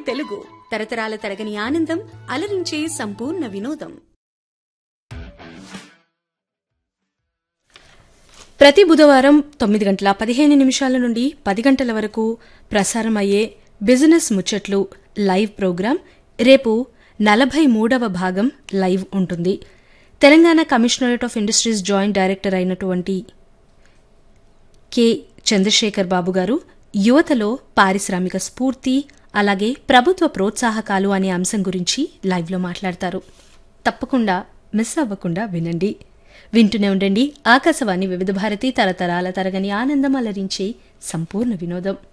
తెలుగు తరతరాల తరగని ఆనందం అలరించే సంపూర్ణ వినోదం ప్రతి బుధవారం తొమ్మిది గంటల పదిహేను నిమిషాల నుండి పది గంటల వరకు ప్రసారం అయ్యే బిజినెస్ ముచ్చట్లు లైవ్ ప్రోగ్రాం రేపు నలభై మూడవ భాగం లైవ్ ఉంటుంది Telangana commissionerate of industries joint director అయినటువంటి కె చంద్రశేఖర్ బాబు గారు యువతలో పారిశ్రామిక స్ఫూర్తి అలాగే ప్రభుత్వ ప్రోత్సాహకాలు అనే అంశం గురించి లైవ్లో మాట్లాడతారు తప్పకుండా మిస్ అవ్వకుండా వినండి వింటూనే ఉండండి ఆకాశవాణి వివిధ భారతి తరతరాల తరగని ఆనందం అలరించే సంపూర్ణ వినోదం